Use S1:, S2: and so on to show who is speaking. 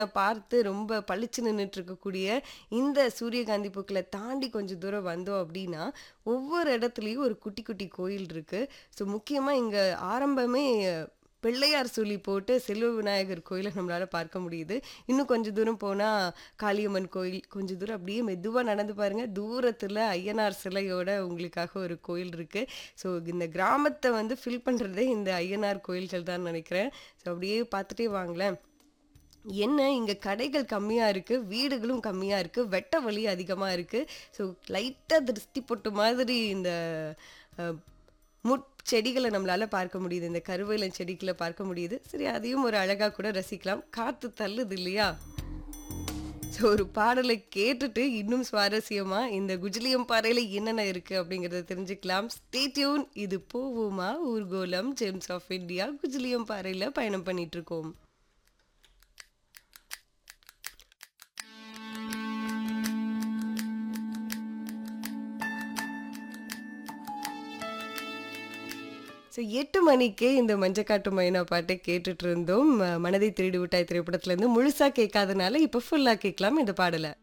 S1: பார்த்து ரொம்ப பளிச்சு நின்னுட்டு இருக்கக்கூடிய இந்த சூரியகாந்தி பூக்களை தாண்டி கொஞ்சம் தூரம் வந்தோம் அப்படின்னா, ஒவ்வொரு இடத்துலயும் ஒரு குட்டி, குட்டி கோயில் இருக்கு. ஸோ முக்கியமா இங்க ஆரம்பமே பிள்ளையார் சொல்லி போட்டு செல்வ விநாயகர் கோயில நம்மளால பார்க்க முடியுது. இன்னும் கொஞ்சம் தூரம் போனா காளியம்மன் கோயில். கொஞ்சம் தூரம் அப்படியே மெதுவா நடந்து பாருங்க. தூரத்துல ஐயனார் சிலையோட உங்களுக்காக ஒரு கோயில் இருக்கு. ஸோ இந்த கிராமத்த வந்து ஃபில் பண்றதே இந்த ஐயனார் கோயில்கள் தான் நெனைக்கிறேன். ஸோ அப்படியே பார்த்துட்டே வாங்களேன். என்ன இங்க கடைகள் கம்மியா இருக்கு. வீடுகளும் கம்மியா இருக்கு. வெட்ட வழி அதிகமா இருக்கு. ஸோ லைட்டா திருஷ்டி பொட்டு மாதிரி இந்த அ முட்செடிகள நம்மளால பார்க்க முடியுது. இந்த கருவேல செடிகள பார்க்க முடியுது. சரி அதையும் ஒரு அழகா கூட ரசிக்கலாம். காத்து தள்ளுது இல்லையா? ஸோ ஒரு பாடலை கேட்டுட்டு இன்னும் சுவாரஸ்யமா இந்த குஜிலியம் பாறையில என்னென்ன இருக்கு அப்படிங்கிறத தெரிஞ்சுக்கலாம். ஸ்டே டியூன் இது போவோமா ஊர்கோலம் ஜெம்ஸ் ஆஃப் இந்தியா குஜிலியம் பாறையில பயணம் பண்ணிட்டு இருக்கோம். ஸோ 8 மணிக்கே இந்த மஞ்சக்காட்டு மைனா பாட்ட கேட்டுட்டு இருந்தோம். மனதை திருடி விட்டாய் திரைப்படத்துலேருந்து முழுசா கேட்காதனால இப்ப ஃபுல்லா கேட்கலாம் இந்த பாடல.